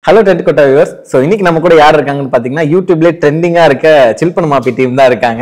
Hello டெட் கொட்டா viewers so இன்னைக்கு நம்ம கூட யார் இருக்காங்கன்னு பார்த்தீங்கன்னா யூடியூப்ல ட்ரெண்டிங்கா இருக்க சில்பன் மாப்பி டீம் தான் இருக்காங்க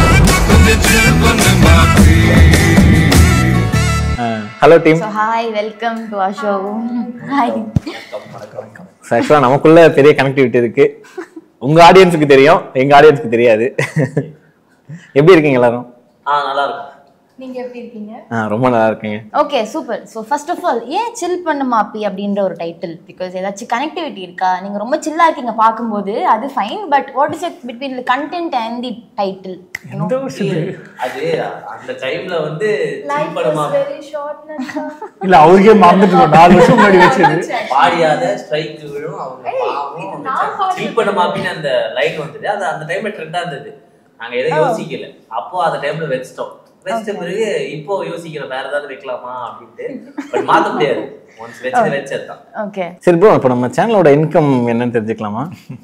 hello team so hi welcome to our show hi ஆக்சுவலாக நமக்குள்ள பெரிய கனெக்டிவிட்டி இருக்கு உங்க ஆடியன்ஸுக்கு தெரியும் எங்க ஆடியன்ஸுக்கு தெரியாது எப்படி இருக்கீங்க எல்லாரும் ஆ நல்லா இருக்கும் நீங்க எப்படி இருக்கீங்க ஆ ரொம்ப நல்லா இருக்கீங்க okay super so first of all ஏன் சில் பண்ண மாப்பி அப்படின்ற ஒரு டைட்டில் பிகாஸ் ஏதாச்சும் கனெக்டிவிட்டி இருக்கா நீங்க ரொம்ப சில்லா இருக்கீங்க பார்க்கும்போது அது fine but what is it between content and the title அது அந்த டைம்ல வந்து chill படமா இல்ல அவருக்கே மறந்துட்டு நாலு வருஷம் முன்னாடி வச்சது பாடியாத ஸ்ட்ரைக் விழும் அவங்க பாவம் சில் படமா அப்படின்னு அந்த லைன் வந்தது அது அந்த டைம்ல ட்ரெண்டா இருந்தது நாங்க எதுவும் யோசிக்கல அப்போ அந்த டைம்ல வச்சிட்டோம் வச்சிட்ட பிறகு இப்போ யோசிக்கிறோம் வேற ஏதாவது வைக்கலாமா அப்படின்ட்டு பட் மாத்த முடியாது ஒன்ஸ் வச்சது வச்சதுதான் ஓகே சரி ப்ரோ இப்போ நம்ம சேனலோட இன்கம் என்னன்னு தெரிஞ்சுக்கலாமா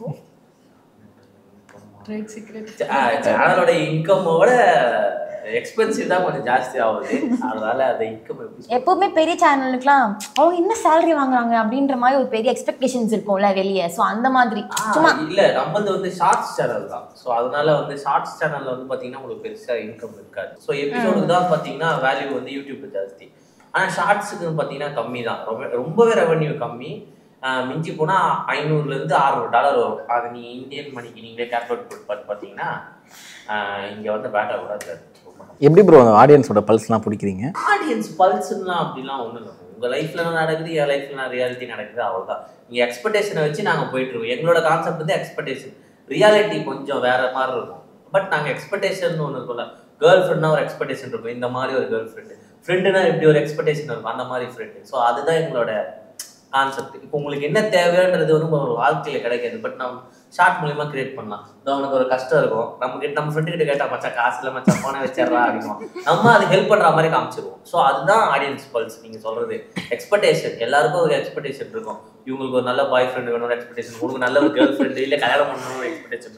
சேனலோட இன்கமோட எக்ஸ்பென்சிவ் தான் கொஞ்சம் ஜாஸ்தி ஆகுது அதனால அந்த இன்கம் எப்படி எப்பவுமே பெரிய சேனலுக்குலாம் அவங்க என்ன சேலரி வாங்குறாங்க அப்படின்ற மாதிரி ஒரு பெரிய எக்ஸ்பெக்டேஷன்ஸ் இருக்கும்ல வெளியே ஸோ அந்த மாதிரி சும்மா ஆ, இல்ல நம்மளது வந்து ஷார்ட்ஸ் சேனல் தான் சோ அதனால வந்து ஷார்ட்ஸ் சேனல்ல வந்து பாத்தீங்கன்னா உங்களுக்கு பெருசா இன்கம் இருக்காது சோ எபிசோடுக்கு தான் பாத்தீங்கன்னா வேல்யூ வந்து யூடியூப்ல ஜாஸ்தி ஆனா ஷார்ட்ஸுக்கு பாத்தீங்கன்னா கம்மி தான் ரொம்ப ரொம்பவே ரெவன்யூ கம்மி ஆ, மிஞ்சி போனா ஐநூறுல இருந்து அறுநூறு டாலர் வரும் அது நீ இந்தியன் மணிக்கு நீங்களே கேல்குலேட் போட்டு பார்த்து பாத்தீங்கன்னா ஆ, இங்க வந்து பேட்டா கூட இருக்காது ரொம்ப கம்மி. எப்படி ப்ரோ ஆடியன்ஸோட பல்ஸ்லாம் பிடிக்கிறீங்க ஆடியன்ஸ் பல்ஸ்லாம் அப்படிலாம் ஒன்றும் இல்லை உங்கள் லைஃப்ல என்ன நடக்குது என் லைஃப்ல என்ன ரியாலிட்டி நடக்குது அவ்வளோதான் நீங்கள் எக்ஸ்பெக்டேஷனை வச்சு நாங்கள் போயிட்டு இருக்கோம் எங்களோட கான்செப்ட் வந்து எக்ஸ்பெக்டேஷன் ரியாலிட்டி கொஞ்சம் வேற மாதிரி இருக்கும் பட் நாங்கள் எக்ஸ்பெக்டேஷன் ஒன்று இருக்கும்ல கேர்ள் ஃப்ரெண்ட்னா ஒரு எக்ஸ்பெக்டேஷன் இருக்கும் இந்த மாதிரி ஒரு கேர்ள் ஃப்ரெண்டு ஃப்ரெண்டுனா இப்படி ஒரு எக்ஸ்பெக்டேஷன் இருக்கும் அந்த மாதிரி ஃப்ரெண்டு ஸோ அதுதான் எங்களோட கான்செப்ட் இப்போ உங்களுக்கு என்ன தேவைன்றது வந்து உங்க வாழ்க்கையில கிடைக்காது பட் நம்ம ஷார்ட் மூலியமா கிரியேட் பண்ணலாம் இதோ அவனுக்கு ஒரு கஷ்டம் இருக்கும் நம்ம கிட்ட நம்ம ஃப்ரெண்டு கிட்ட கேட்டா மச்சான் காசு இல்ல மச்சான் போன வச்சிடறா அப்படின்னுவோம் நம்ம அது ஹெல்ப் பண்ற மாதிரி காமிச்சிருவோம் ஸோ அதுதான் ஆடியன்ஸ் பல்ஸ் நீங்க சொல்றது எக்ஸ்பெக்டேஷன் எல்லாருக்கும் ஒரு எக்ஸ்பெக்டேஷன் இருக்கும் இவங்களுக்கு ஒரு நல்ல பாய் ஃப்ரெண்ட் வேணும் ஒரு எக்ஸ்பெக்டேஷன் உங்களுக்கு நல்ல ஒரு கேர்ள் ஃப்ரெண்டு இல்ல கல்யாணம் பண்ணணும் ஒரு எக்ஸ்பெக்டேஷன்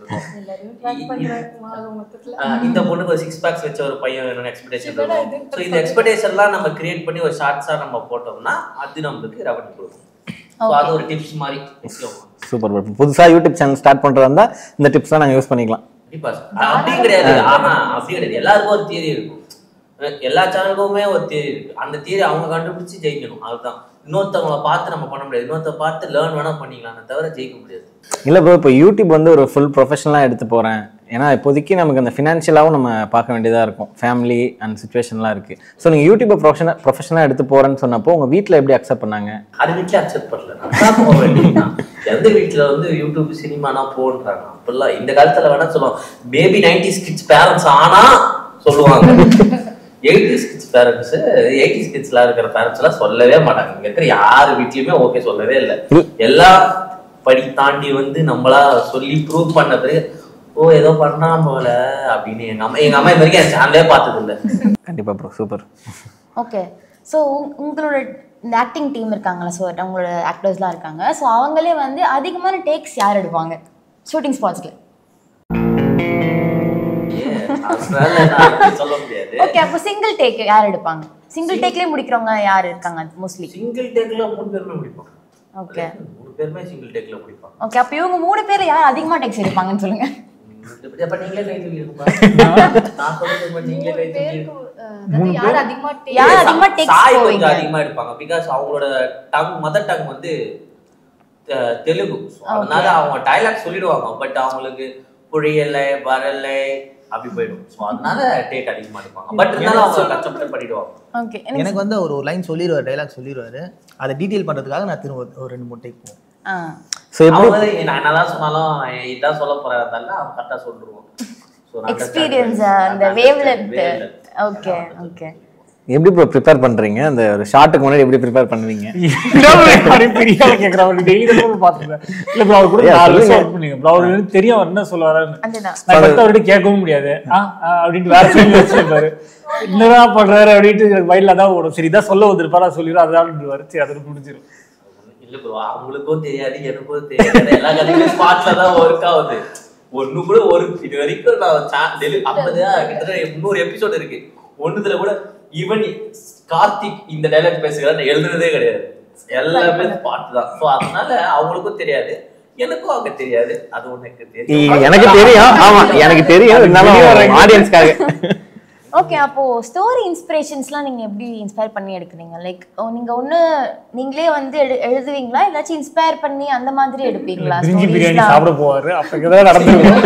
இருக்கும் ஆஹ் இந்த பொண்ணுக்கு ஒரு சிக்ஸ் பேக்ஸ் வச்ச ஒரு பையன் வேணும்னு எக்ஸ்பெக்டேஷன் இருக்கும் ஸோ இந்த எக்ஸ்பெக்டேஷன்லாம் நம்ம கிரியேட் பண்ணி ஒரு ஷார்ட்ஸா நம்ம போட்டோம்னா அது நம்மளுக்கு ரெவன்யூ கொடுக்கும் ஸோ அது ஒரு டிப்ஸ் மாதிரி வச்சுக்கோங்க சூப்பர் ப்ரோ புதுசாக யூடியூப் சேனல் ஸ்டார்ட் பண்ணுறதா இருந்தால் இந்த டிப்ஸ்லாம் நாங்கள் யூஸ் பண்ணிக்கலாம் கண்டிப்பா அப்படி கிடையாது ஆமா அப்படி கிடையாது எல்லாருக்கும் ஒரு தியரி இருக்கும் எல்லா சேனலுக்குமே ஒரு தியரி இருக்கு அந்த தியரி அவங்க கண்டுபிடிச்சு ஜெயிக்கணும் அதுதான் இன்னொருத்தவங்கள பார்த்து நம்ம பண்ண முடியாது இன்னொருத்த பார்த்து லேர்ன் வேணா பண்ணிக்கலாமே தவிர ஜெயிக்க முடியாது இல்லை ப்ரோ இப்போ யூடியூப் வந்து ஒரு ஃபுல் ப்ரொஃபஷனலாக எடுத்து போகிறேன் ஏன்னா இப்போதைக்கு நமக்கு அந்த ஃபினான்ஷியலாகவும் நம்ம பார்க்க வேண்டியதாக இருக்கும் ஃபேமிலி அண்ட் சுச்சுவேஷன்லாம் இருக்குது ஸோ நீங்கள் யூடியூப்பை ப்ரொஃபஷனல் ப்ரொஃபஷனலாக எடுத்து போகிறேன்னு சொன்னப்போ உங்கள் வீட்டில் எப்படி அக்செப்ட் பண்ணாங்க அது வீட்டில் அக்செப்ட் பண்ணல நான் போக வேண்டியதுதான் எந்த வீட்டில் வந்து யூடியூப் சினிமானா போன்றாங்க அப்படிலாம் இந்த காலத்துல வேணா சொல்லுவாங்க பேபி நைன்டிஸ் கிட்ஸ் பேரண்ட்ஸ் ஆனா சொல்லுவாங்க எயிட்டிஸ் கிட்ஸ் பேரண்ட்ஸ் எயிட்டிஸ் கிட்ஸ்ல இருக்கிற பேரண்ட்ஸ் எல்லாம் சொல்லவே மாட்டாங்க இங்க இருக்கிற யார் வீட்லயுமே ஓகே சொல்லவே இல்லை எல்லாம் படி தாண்டி வந்து நம்மளா சொல்லி ப்ரூவ் பண்ண பிறகு ஓ ஏதோ பண்ணாம போல அப்படின்னு எங்க அம்மா எங்க அம்மா இது வரைக்கும் என் சேனலே பார்த்தது இல்லை கண்டிப்பாக ப்ரோ சூப்பர் ஓகே ஸோ உங்களோட இந்த ஆக்டிங் டீம் இருக்காங்களா ஸோ அவங்களோட ஆக்டர்ஸ்லாம் இருக்காங்க ஸோ அவங்களே வந்து அதிகமான டேக்ஸ் யார் எடுப்பாங்க ஷூட்டிங் ஸ்பாட்ஸ்ல அதனால நான் அப்படி சொல்ல முடியாது ஓகே அப்போ சிங்கிள் டேக் யார் எடுப்பாங்க சிங்கிள் டேக்லேயே முடிக்கிறவங்க யார் இருக்காங்க மோஸ்ட்லி சிங்கிள் டேக்ல மூணு பேருமே முடிப்போம் ஓகே மூணு பேருமே சிங்கிள் டேக்ல முடிப்பாங்க ஓகே அப்போ இவங்க மூணு பேர் யார் அதிகமாக டேக்ஸ் எடுப்பாங்கன்னு சொல்லுங்க அப்ப நீங்களே கை தூக்கிடுங்கப்பா. நான் சொல்றது இப்ப நீங்களே கை தூக்கிடுங்க. யார் அதிகமாக டேக்ஸ் சாய் போவீங்க கொஞ்சம் அதிகமா எடுப்பாங்க பிகாஸ் அவங்களோட டங் மதர் டங் வந்து தெ- தெலுங்கு So, அதனால அவங்க டைலாக் சொல்லிடுவாங்க பட் அவங்களுக்கு புரியல வரல அப்படி போயிடும் ஸோ அதனால டேக் அதிகமா எடுப்பாங்க பட் இருந்தாலும் அவங்க கஷ்டப்பட்டு பண்ணிடுவாங்க ஓகே எனக்கு வந்து ஒரு ஒரு லைன் சொல்லிடுவார் டைலாக் சொல்லிடுவாரு அதை டீட்டெயில் பண்றதுக்காக நான் திரும்ப ஒரு- ஒரு ரெண்டு மூணு டேக் போவோம் ஆ ஸோ எப்படி அவங்க வந்து நான் என்னதான் சொன்னாலும் இதான் சொல்ல போறா இருந்தாலும் அவங்க கரெக்டா சொல்லிடுவோம் So, நான் எக்ஸ்பீரியன்ஸ் understand அந்த பண்ணிடுவேன். Wavelength Wavelength. Okay okay எப்படி ப்ரோ ப்ரிப்பேர் பண்ணுறீங்க அந்த ஒரு ஷார்ட்டுக்கு முன்னாடி எப்படி ப்ரிப்பேர் பண்ணுவீங்க பெரிய ஆளு கேக்குறாரு டெய்லி தான் பாத்துருக்கேன் இல்ல ப்ரோ அவர் கூட ஏய், நாலு வருஷம் சொல்லுங்க. ஒர்க் பண்ணீங்க ப்ரோ அவர் எனக்கு தெரியும் அவர் என்ன சொல்லுவாருன்னு அதுதான் நான் கரெக்டா அவர்கிட்ட கேட்கவும் முடியாது ஆ ஆ, அப்படின்ட்டு வேற சொல்லி வச்சிருப்பாரு என்னதான் பண்றாரு அப்படின்ட்டு எனக்கு வயல்ல தான் ஓடும் சரி இதான் சொல்ல வந்திருப்பாரா சொல்லிடுவோம் அதான் சரி அதோட முடிஞ்சிடும் இல்ல ப்ரோ அவங்களுக்கும் தெரியாது எனக்கும் தெரியாது எல்லா கதையும் ஸ்பாட்ல தான் ஒர்க் ஆகுது ஒண்ணு கூட ஒரு இது வரைக்கும் நான் சா- டெலி ஐம்பது கிட்டத்தட்ட முந்நூறு எபிசோட் இருக்கு ஒண்ணுத்துல கூட ஈவன் கார்த்திக் இந்த டைலாக் பேசுகிறார் நான் எழுதுனதே கிடையாது எல்லாமே பாட்டு தான் ஸோ அதனால அவங்களுக்கும் தெரியாது எனக்கும் அவங்க தெரியாது அது உனக்கு இ- தெரியும் எனக்கு தெரியும் ஆமா எனக்கு தெரியும் இருந்தாலும் ஆடியன்ஸ்க்காக ஓகே அப்போ ஸ்டோரி இன்ஸ்பிரேஷன்ஸ்லாம் நீங்க எப்படி இன்ஸ்பயர் பண்ணி எடுக்கிறீங்க லைக் நீங்க ஒண்ணு நீங்களே வந்து எழு- எழுதுவீங்களா இல்லாச்சும் இன்ஸ்பயர் பண்ணி அந்த மாதிரி எடுப்பீங்களா பிரிஞ்சி பிரியாணி ஸ்டோரிஸ்லாம் சாப்பிட போவாரு அப்ப ஏதாவது நடந்துருக்கும்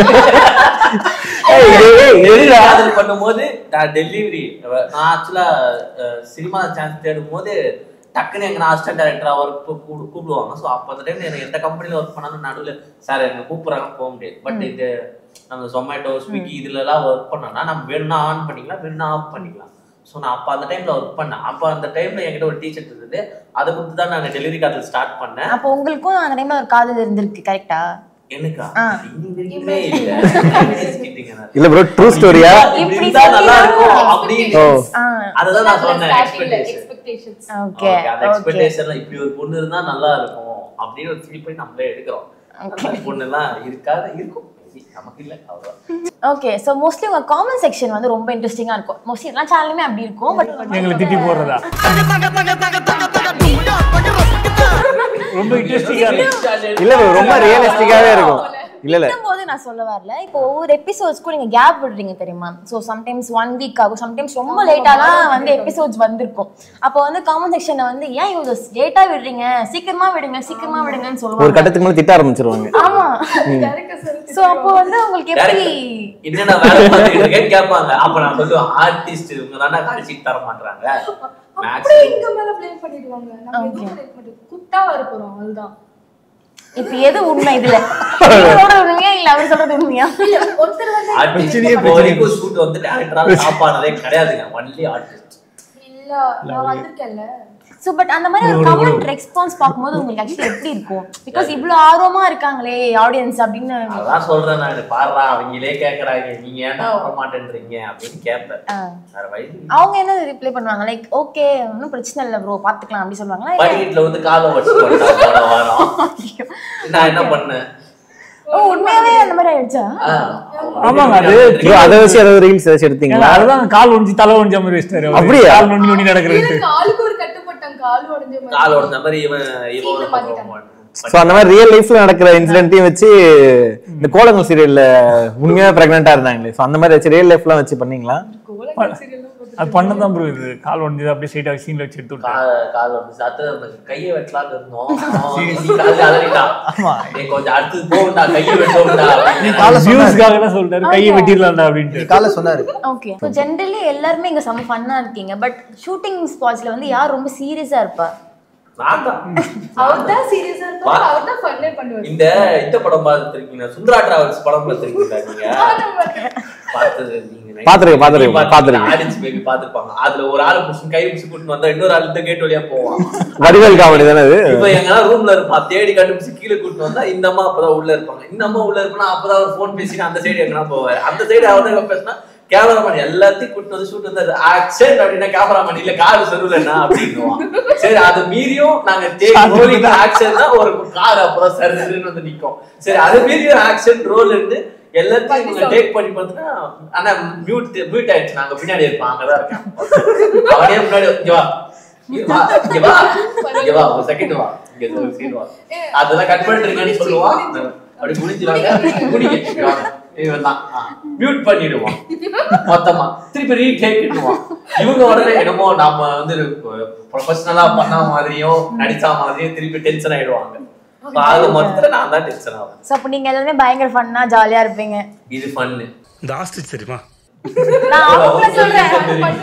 காதல் பண்ணும்போது நான் டெலிவரி நான் ஆக்சுவலா சினிமா சான்ஸ் தேடும் போது டக்குன்னு எங்க அசிஸ்டன்ட் டேரக்டரா ஒர்க் கூப்பிடுவாங்க ஸோ அப்போ அந்த டைம்ல எனக்கு எந்த கம்பெனில ஒர்க் பண்ணாலும் நடுவில் சார் எனக்கு கூப்பிடுறாங்க போக முடியாது பட் இது நம்ம ஜொமேட்டோ ஸ்விக்கி இதுல எல்லாம் ஒர்க் பண்ணோம்னா நம்ம வேணும்னா ஆன் பண்ணிக்கலாம் வேணும்னா ஆஃப் பண்ணிக்கலாம் ஸோ நான் அப்போ அந்த டைம்ல ஒர்க் பண்ணேன் அப்போ அந்த டைம்ல என்கிட்ட ஒரு டீச்சர் இருந்தது அதை கொடுத்து தான் நான் டெலிவரி காதல் ஸ்டார்ட் பண்ணேன் அப்போ உங்களுக்கும் அந்த டைம்ல ஒரு காதல் இருந்திருக்கு கரெக்டா எனக்கா ஆ. இனிமே இல்ல கேட்டீங்க நான். இல்ல ப்ரோ ட்ரூ ஸ்டோரியா இப்படி இருந்தா நல்லா இருக்கும் அப்படின்னு ஓ அதுதான் நான் சொன்னேன் எக்ஸ்பெக்டேஷன் எக்ஸ்பெக்டேஷன்ஸ் ஓகே அந்த எக்ஸ்பெக்டேஷன்ல இப்படி ஒரு பொண்ணு இருந்தா நல்லா இருக்கும் அப்படின்னு ஒரு ஃபீல் பண்ணி நம்மளே எடுக்கிறோம் அந்த பொண்ணு எல்லாம் இருக்காது இருக்கும் நமக்கு இல்ல அவ்வளவுதான் ஓகே ஸோ மோஸ்ட்லி உங்க காமெண்ட் செக்ஷன் வந்து ரொம்ப இன்ட்ரெஸ்டிங்கா இருக்கும் மோஸ்ட்லி எல்லா சேனலுமே அப்படி இருக்கும் பட் எங்களை திட்டி போடுறதா ரொம்ப இன்ட்ரெஸ்டிங்கா இருக்கு இல்ல bro, ரொம்ப ரியலிஸ்டிக்காவே இருக்கும் இல்ல இல்ல போது நான் சொல்ல வரல இப்போ ஒவ்வொரு எபிசோட்ஸ்க்கும் நீங்க கேப் விடுறீங்க தெரியுமா ஸோ சம்டைம்ஸ் ஒன் வீக் ஆகும் சம்டைம்ஸ் ரொம்ப லேட்டாலாம் வந்து எபிசோட்ஸ் வந்திருக்கும் அப்போ வந்து காமெண்ட் செக்ஷன்ல வந்து ஏன் இவ்வளோ லேட்டா விடுறீங்க சீக்கிரமா விடுங்க சீக்கிரமா விடுங்கன்னு ஒரு சொல்லுவாங்க கட்டத்துக்கு மேல திட்ட ஆரம்பிச்சிருவாங்க ஆமா சோ அப்போ வந்து உங்களுக்கு எப்படி என்னென்ன வேலை பார்த்துக்கிட்டு இருக்கேன்னு கேட்பாங்க அப்ப நான் சொல்லுவேன் ஆர்டிஸ்ட் இவங்க தானே கால்ஷீட் தர மாட்டாங்க அப்படியே எங்க மேல ப்ளேம் பண்ணிடுவாங்க நம்ம எதுவும் பண்ண மாட்டோம் குட்டா வர போறோம் அதுதான் இப்போ எது உண்மை இதுல நீங்க சொல்றது உண்மையா இல்ல அவர் சொல்றது உண்மையா இல்ல ஒருத்தர் வந்து ஆர்டிஸ்ட் இப்போ வரைக்கும் ஷூட் வந்து டேரக்டரா சாப்பாடுறதே கிடையாதுங்க ஒன்லி ஆர்டிஸ்ட் இல்ல நான் வந்திருக்கேன்ல ஸோ பட் அந்த மாதிரி ஒரு கமெண்ட் ரெஸ்பான்ஸ் பார்க்கும்போது உங்களுக்கு ஆக்சுவலி எப்படி இருக்கும் பிகாஸ் இவ்வளோ ஆர்வமா இருக்காங்களே ஆடியன்ஸ் அப்படின்னு அதான் சொல்றேன் நான் பாடுறா அவங்களே கேக்குறாங்க நீங்க ஏன்டா வர மாட்டேன்றீங்க அப்படின்னு கேட்பேன் ஆ. வேற வழி இல்ல. அவங்க என்ன ரிப்ளை பண்ணுவாங்க லைக் ஓகே ஒன்றும் பிரச்சனை இல்லை ப்ரோ பார்த்துக்கலாம் அப்படி சொல்லுவாங்களா இல்ல- படிக்கட்டுல வந்து காலை வச்சு போன வாரம் நான் என்ன பண்ணேன் ஓ உண்மையாவே அந்த மாதிரி ஆயிடுச்சா ஆ, ஆமாங்க, அது bro, அதை வச்சு ஏதாவது ரீல்ஸ் ஏதாச்சும் எடுத்தீங்களா அதுதான் கால் ஒடிஞ்சு தலை ஒடிஞ்ச மாதிரி வச்சிட்டாரு அவரு. அப்படியா? கால் நொண்டி நொண்டி நடக்கிறது இல்ல காலுக்கு ஒரு கட்டுப்பட்டான் கால் உடஞ்ச மாதிரி கால் உடஞ்ச மாதிரி இவன் இவன் ஒரு சீக்கிரம் பக்கம் மாத்திட்டாங்க. சோ அந்த மாதிரி ரியல் லைஃப்ல நடக்கிற இன்சிடென்ட்டையும் வச்சு இந்த கோலங்கள் சீரியல்ல உண்மையா பிரெக்னெண்டா இருந்தாங்களே சோ அந்த மாதிரி வச்சு ரியல் லைஃப்லாம் வச்சு பண்ணீங்களா அது பண்ணதான் ப்ரோ இது கால் ஒடிஞ்சது அப்படியே ஸ்ட்ரைட்டா சீன்ல வச்சு எடுத்து விட்டாரு கால் கால் வந்து சத்து கையை வெட்டலாம்னு இருந்தோம் அவன் வந்து நீ கால் அலறிட்டான் நீ கொஞ்சம் அடுத்து போகண்டா கையை வெட்டோம்டா அப்படின்னு. வியூஸ்க்காக தான் சொல்லிட்டாரு கையை வெட்டிடலாம்டா அப்படின்ட்டு காலைல சொன்னாரு ஓகே ஸோ ஜென்ரலி எல்லாருமே இங்க செம்ம ஃபன்னா இருக்கீங்க பட் ஷூட்டிங் ஸ்பாட்ஸ்ல வந்து யார் ரொம்ப சீரியஸா இருப்பா நான் தான். அவர் தான் சீரியஸா இருப்பாரு அவர் தான் ஃபன்னே பண்ணுவாரு இந்த இந்த படம் பார்த்துருக்கீங்க சுந்தரா டிராவல்ஸ் படம் பார்த்துருக்கீங்களா நீங்க பார்த்தது நீங்க பார்த்திருக்கேன், பார்த்திருக்கேன், பார்த்திருக்கேன். ஆடியன்ஸ் பேபி பார்த்திருப்பாங்க அதுல ஒரு ஆளு புடிச்சு கை புடிச்சு கூட்டிட்டு வந்தா இன்னொரு ஆளு இந்த கேட் வழியா போவான் வடிவேல் காமெடி தானே அது இப்ப எங்கன்னா ரூம்ல இருப்பான் தேடி கண்டுபிடிச்சு கீழே கூட்டிட்டு வந்தா இந்த அம்மா அப்பதான் உள்ள இருப்பாங்க இந்த அம்மா உள்ள இருப்பானா அப்பதான் அவர் போன் பேசிட்டு அந்த சைடு எங்கன்னா போவாரு அந்த சைடு அவர் தான் பேசினா கேமராமேன் எல்லாத்தையும் கூட்டிட்டு வந்து ஷூட் வந்தாரு ஆக்ஷன் அப்படின்னா கேமராமேன் இல்ல கார் சொல்லுலன்னா அப்படின்னுவான் சரி அது மீறியும் நாங்க டேக் ரோலிங் ஆக்ஷன் தான் ஒரு கார் அப்புறம் சருன்னு வந்து நிக்கும் சரி அது மீறியும் ஆக்ஷன் ரோல் இருந்து எல்லாத்தையும் இவங்க டேக் பண்ணி பார்த்தா ஆனா மியூட் மியூட் ஆயிடுச்சு நாங்க பின்னாடி இருப்போம் அங்கதான் இருக்கேன் அவனே முன்னாடி இங்க வா இங்க வா இங்க வா இங்க வா ஒரு செகண்ட் வா இங்க ஒரு சீன் வா அதெல்லாம் கட் பண்ணிருக்கேன்னு சொல்லுவான் அப்படி முடிஞ்சிருவாங்க முடிங்க இங்க வாங்க இவன் தான் மியூட் பண்ணிடுவான் மொத்தமா திருப்பி ரீடேக்னுவான் இவங்க உடனே என்னமோ நாம வந்து ப்ரொஃபஷனலா பண்ண மாதிரியும் நடிச்சா மாதிரியும் திருப்பி டென்ஷன் ஆயிடுவாங்க So, அது மொத்தத்துல நான் தான் டென்ஷன் ஆவேன் ஸோ அப்போ நீங்க எல்லாருமே பயங்கர ஃபன்னா ஜாலியா இருப்பீங்க இது ஃபன்னு இந்த ஆஸ்ட்ரிச் தெரியுமா நான் அவங்கள சொல்றேன்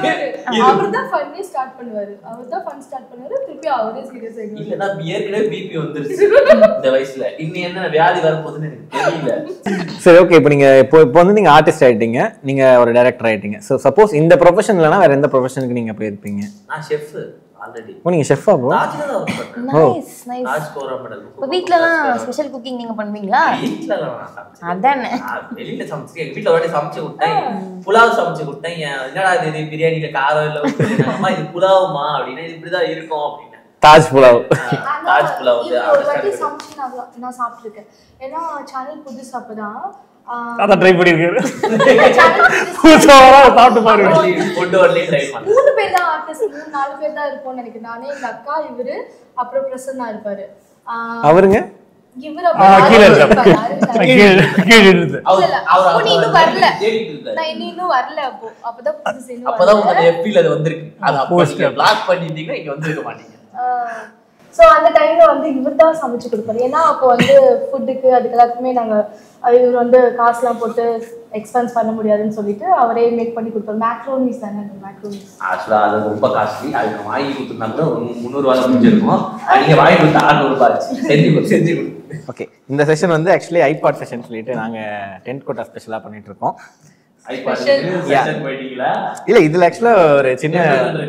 அவர் தான் ஃபன்னே ஸ்டார்ட் பண்ணுவாரு அவர் தான் ஃபன் ஸ்டார்ட் பண்ணுவாரு திருப்பி அவரே சீரியஸ் ஆயிடுவாரு இல்லன்னா ஏற்கனவே பிபி வந்துருச்சு இந்த வயசுல இன்னும் என்ன வியாதி வரப்போகுதுன்னு எனக்கு தெரியல சரி ஓகே இப்போ நீங்க இப்போ இப்போ வந்து நீங்க ஆர்டிஸ்ட் ஆயிட்டீங்க நீங்க ஒரு டைரக்டர் ஆயிட்டீங்க ஸோ சப்போஸ் இந்த ப்ரொஃபஷன் இல்லைனா வேற எந்த ப்ரொஃபஷனுக்கு நீங்க போயிருப்பீங்க நான் செஃப் ஆல்ரெடி ஓ நீங்க ஷெஃபா ப்ரோ ராஜ்ல தான் ஒர்க் பண்ணேன் நைஸ் நைஸ் ராஜ் கோரா மெடல் இப்போ வீட்லலாம் ஸ்பெஷல் குக்கிங் நீங்க பண்ணுவீங்களா வீட்ல எல்லாம் நான் சமைச்சேன் அதானே நான் வெளியில சமைச்சு எங்க வீட்டுல ஒரு சமைச்சு கொடுத்தேன் புலாவ் சமைச்சு கொடுத்தேன் என் என்னடா இது இது பிரியாணில காரம் இல்ல உப்பு இல்ல. அம்மா இது புலாவுமா அப்படின்னா இது இப்படிதான் இருக்கும் அப்படின்னு தாஜ் புலாவ் தாஜ் புலாவ் வந்து இது ஒரு வாட்டி understand சமைச்சு நான் நான் சாப்பிட்டுருக்கேன் ஏன்னா சேனல் புதுசு அப்பதான் அதான் ட்ரை பண்ணியிருக்காரு புதுசா வரா, சாப்பிட்டு பாருங்க ஃபுட் ஒன்லி ட்ரை பண்ணேன் மூணு பேர் தான் ஆர்டிஸ்ட் மூணு நாலு பேர் தான் இருப்போம்னு நினைக்கிறேன் நானே எங்க அக்கா இவரு அப்புறம் பிரசன்னா இருப்பாரு ஆஹ் அவருங்க இவரு ஆ, அப்புறம் கீழே ஆறு இருக்காரு. பேர் இருப்பாரு, ஆறு பேர். கீழே கீழே இருந்து அவர் இல்ல, அவர் அப்போ நீ இன்னும் வரல. தேடிட்டு இருக்காரு நான் இன்னும் இன்னும் வரல அப்போ அப்பதான் புதுசு இன்னும் அப்பதான் வரல. உங்க எஃபில அது வந்திருக்கு அது அப்போ Post நீங்க பிளாக் பண்ணிட்டீங்கன்னா இங்க வந்திருக்க மாட்டீங்க ஸோ அந்த டைம்ல வந்து இவர் தான் சமைச்சு கொடுப்பாரு ஏன்னா அப்போ வந்து ஃபுட்டுக்கு அதுக்கு எல்லாத்துக்குமே நாங்க அஹ் இவர் வந்து காசுலாம் போட்டு எக்ஸ்பென்ஸ் பண்ண முடியாதுன்னு சொல்லிட்டு அவரே மேக் பண்ணி கொடுப்பாரு மேக்ரோனிஸ் தானே மேக்ரோனிஸ் ஆக்சுவலா அது ரொம்ப காஸ்ட்லி அது நான் வாங்கி கொடுத்துருந்தா கூட ஒரு முந்நூறுவா முடிஞ்சிருக்கும் அது நீங்க வாங்கி கொடுத்த ஆறுநூறு ரூபாய் ஆச்சு செஞ்சு கொடு செஞ்சு கொடு ஓகே இந்த செஷன் வந்து ஆக்சுவலி ஐபாட் செஷன் சொல்லிட்டு நாங்க டென்ட் கோட்டா ஸ்பெஷலா பண்ணிட்டு இருக்கோம் ஐபாட் Yeah. செஷன் போயிட்டீங்களா இல்ல இதுல ஆக்சுவலா ஒரு சின்ன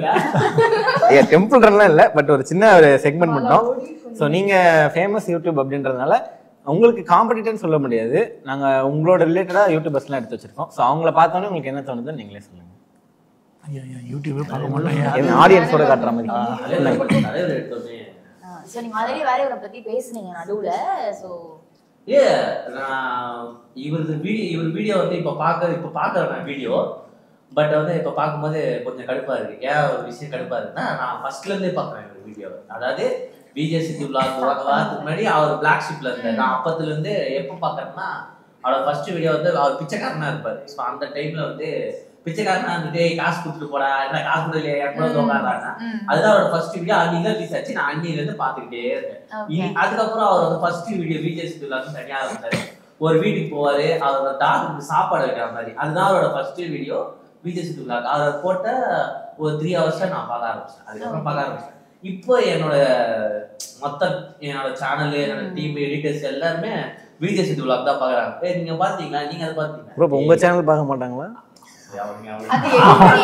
டெம்பிள் ரன்லாம் இல்ல பட் ஒரு சின்ன ஒரு செக்மெண்ட் மட்டும் ஸோ நீங்க ஃபேமஸ் யூடியூப் அப்படின்றதுனால உங்களுக்கு காம்படிட்டர்னு சொல்ல முடியாது நாங்க உங்களோட ரிலேட்டடா யூடியூபர்ஸ்லாம் எடுத்து வச்சிருக்கோம் ஸோ அவங்கள பார்த்தோன்னே உங்களுக்கு என்ன தோணுதுன்னு நீங்களே சொல்லுங்க ஐயா ஐயா யூடியூபே பார்க்க மாட்டேன் ஆடியன்ஸோட காட்டுற மாதிரி நிறைய பேர் எடுத்தோமே ஸோ நீங்க ஆல்ரெடி வேற இவரை பத்தி பேசுனீங்க நடுவுல ஸோ ஏ நான் இவரது வீடியோ இவர் வீடியோ வந்து இப்போ பார்க்க இப்போ பார்க்குறேன் நான் வீடியோ பட் வந்து இப்போ பார்க்கும்போது கொஞ்சம் கடுப்பா இருக்கு ஏன் ஒரு விஷயம் கடுப்பா இருக்குன்னா நான் ஃபர்ஸ்ட்ல இருந்தே பார்க்குறேன் இவர் வீடியோ அதாவது விஜய் சித்தி பிளாக் ஒரு வாரத்துக்கு முன்னாடி அவர் பிளாக் ஷிப்ல இருந்தார் நான் அப்பத்துல இருந்து எப்போ பார்க்கறேன்னா அவரோட ஃபர்ஸ்ட் வீடியோ வந்து அவர் பிச்சைக்காரனா இருப்பார் ஸோ அந்த டைம்ல வந்து பிச்சைக்காரனா இருந்துட்டு "ஏய், காசு கொடுத்துட்டு போடா என்ன காசு கொடுக்கலையே எவ்வளோ உட்காடுறாங்க அதுதான் அவரோட ஃபர்ஸ்ட் வீடியோ அன்னைக்கு ரிலீஸ் ஆச்சு நான் அன்னில இருந்து பார்த்துக்கிட்டே இருக்கேன் ஓகே இ- அதுக்கப்புறம் அவர் வந்து ஃபர்ஸ்ட் வீடியோ விஜய் சித்துலாக்கு தனியா இருந்தாரு ஒரு வீட்டுக்கு போவாரு அவரோட டாகுக்கு சாப்பாடு வைக்கிற மாதிரி அதுதான் அவரோட ஃபர்ஸ்ட் வீடியோ விஜய் சித்துலாக் அதை போட்ட ஒரு த்ரீ ஹவர்ஸ்ல நான் பார்க்க ஆரம்பிச்சேன் அதுக்கப்புறம் பார்க்க ஆரம்பிச்சேன் இப்போ என்னோட மொத்த என்னோட சேனல் என்னோட டீம் எடிட்டர்ஸ் எல்லாருமே விஜய் சித்து vlog தான் பாக்குறாங்க ஏய் நீங்க பாத்தீங்களா நீங்க அதை பாத்தீங்களா ப்ரோ இப்போ உங்க சேனல் பார்க்க மாட்டாங்களா அவங்க- அவங்க- அது எப்படி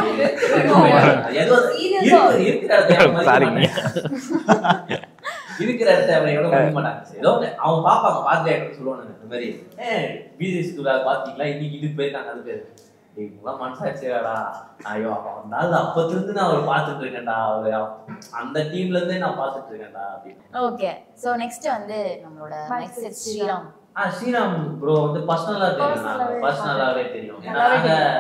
எப்படி ஏதோ இருக்கு- இருக்கிற இடத்துல அவங்க மதிக்க Sorry. மாட்டாங்க. இருக்கிற இடத்த அவங்க எவ்வளவு மதிக்க மாட்டாங்க சரி, ஏதோ ஒண்ணு. அவங்க பாப்பாங்க பார்த்து எனக்கு சொல்லுவாங்க இந்த மாதிரி ஏ பிஜி ஸ்கூலாக பாத்தீங்களா இன்னைக்கு இதுக்கு போயிருக்காங்க அது பேரு ஏய், இவங்கெல்லாம் மனசாச்சுடா ஐயோ அவன் நாள் அப்பத்துல இருந்து நான் அவர் பார்த்துட்டு இருக்கேன்டா அவர் அந்த டீம்ல இருந்தே நான் பார்த்துட்டு இருக்கேன்டா அப்படின்னு ஓகே ஸோ நெக்ஸ்ட் வந்து நம்மளோட நெக்ஸ்ட் ஸ்ரீராம் ஆ ஸ்ரீராம் ப்ரோ வந்து பர்சனலா தெரியும் நாங்க Personal-ஆவே பர்சனலாவே தெரியும் ஏன்னா நல்லாவே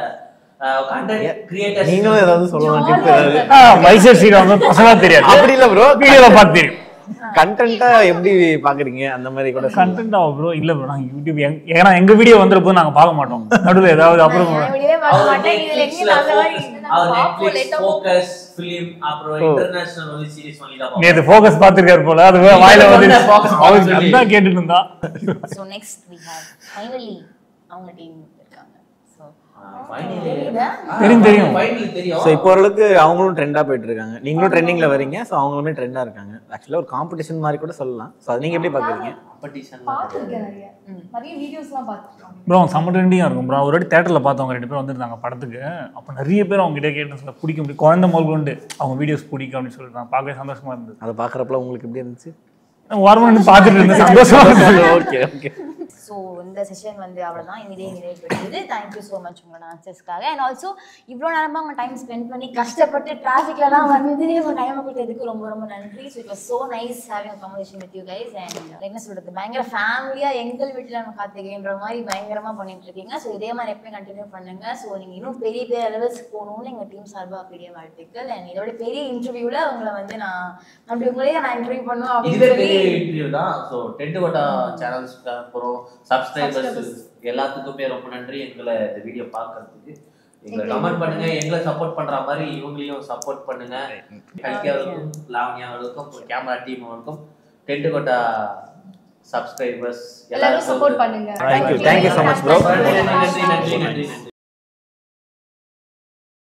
நாங்க கண்டென்ட் கிரியேட்டர்ஸ் நீங்களும் ஏதாவது சொல்லலாம் டிப் Jolly-ஆ ஏதாவது இருப்பாரு. மைசூர் ஸ்ரீராம் பசங்களா தெரியாது அப்படி இல்ல ப்ரோ வீடியோல பார்த்து தெரியும் கண்டென்ட்டா எப்படி பாக்குறீங்க அந்த மாதிரி கூட சொல்லுங்க. கண்டென்ட் ஆகும் ப்ரோ இல்ல ப்ரோ நாங்க யூடியூப் எங்க- ஏன்னா எங்க வீடியோ வந்துருப்போ நாங்க பார்க்க மாட்டோம் நடுவில் ஏதாவது அப்புறம் நான் வீடியோவே பார்க்க அவர் மாட்டேன் இதுல எங்க நெட்ஃபிளிக்ஸ்ல அந்த மாதிரி அவர் பார்ப்போம், நெட்ஃபிளிக்ஸ் late ஆ ஃபோக்கஸ் ஃபிலிம் அப்புறம் இன்டர்நேஷனல் ஒன்லி சீரிஸ் ஒன்லி தான் நேத்து ஃபோக்கஸ் பார்த்திருக்காரு போல அது வாயில வந்து நீங்க focus அவருக்கு சொல்லி. அதான் கேட்டுட்டு இருந்தா so next we have finally அவங்க டீம் இருக்காங்க ஸோ ஃபைனலி தெரியுதா? தெரியும், தெரியும். ஃபைனலி தெரியும் ஸோ இப்போ ஓரளவுக்கு அவங்களும் ட்ரெண்டா போயிட்டு இருக்காங்க நீங்களும் ட்ரெண்டிங்ல வரீங்க ஸோ அவங்களுமே ட்ரெண்டா இருக்காங்க ஆக்சுவலா ஒரு காம்படிஷன் மாதிரி கூட சொல்லலாம் ஸோ அது நீங்க எப்படி பாக்குறீங்க காம்படிஷன் பார்த்துருக்கேன் நிறைய நிறைய வீடியோஸ்லாம் பார்த்துருக்கேன் ப்ரோ செம்ம ட்ரெண்டிங்காக இருக்கும் ப்ரோ ஒரு வாட்டி தேட்டரில் பார்த்தவங்க ரெண்டு பேரும் வந்திருந்தாங்க படத்துக்கு அப்போ நிறைய பேர் அவங்க கிட்ட கேட்டு சொல்ல பிடிக்க முடியும் குழந்தை முதல் கொண்டு அவங்க வீடியோஸ் பிடிக்கும் அப்படின்னு சொல்லிட்டு பார்க்கவே சந்தோஷமா இருந்தது அதை பாக்குறப்பல உங்களுக்கு எப்படி இருந்துச்சு வாரம் நின்று பார்த்துட்டு இருந்தேன் சந்தோஷமா இருந்தது ஓகே ஓகே ஸோ இந்த செஷன் வந்து அவ்வளோதான் இதே நிறைவு பெற்றது தேங்க்யூ ஸோ மச் உங்களோட ஆன்சர்ஸ்க்காக அண்ட் ஆல்சோ இவ்வளோ நேரமாக அவங்க டைம் ஸ்பெண்ட் பண்ணி கஷ்டப்பட்டு டிராஃபிக்லலாம் வந்து உங்க டைமை கொடுத்ததுக்கு ரொம்ப ரொம்ப நன்றி so it was so nice having competition with you guys and என்ன சொல்றது பயங்கர ஃபேமிலியாக எங்கள் வீட்டில் நம்ம காத்துக்கன்ற மாதிரி பயங்கரமாக பண்ணிட்டு இருக்கீங்க ஸோ இதே மாதிரி எப்பயும் கண்டினியூ பண்ணுங்க ஸோ நீங்கள் இன்னும் பெரிய பெரிய லெவல்ஸ்க்கு போகணும்னு எங்கள் டீம் சார்பாக பெரிய வாழ்த்துக்கள் அண்ட் இதோட பெரிய இன்டர்வியூவில் உங்களை வந்து நான் அப்படி உங்களே நான் இன்டர்வியூ பண்ணுவோம் இதுவே அப்படின்னு பெரிய சொல்லி இன்டர்வியூ தான் ஸோ டென்ட் கோட்டா சேனல்ஸ்க்கு அப்புறம் சப்ஸ்கிரைபர்ஸ் எல்லாத்துக்குமே ரொம்ப நன்றி எங்களை இந்த வீடியோ பார்க்கறதுக்கு எங்களை கமெண்ட் பண்ணுங்க எங்களை சப்போர்ட் பண்ற மாதிரி இவங்களையும் சப்போர்ட் பண்ணுங்க கல்கியாவுக்கும் லாவண்யாவுக்கும் கேமரா டீம் அவருக்கும் டென்ட் கோட்டா சப்ஸ்கிரைபர்ஸ் எல்லாரும் சப்போர்ட் பண்ணுங்க Thank you. Thank you so much, bro. நன்றி நன்றி நன்றி நன்றி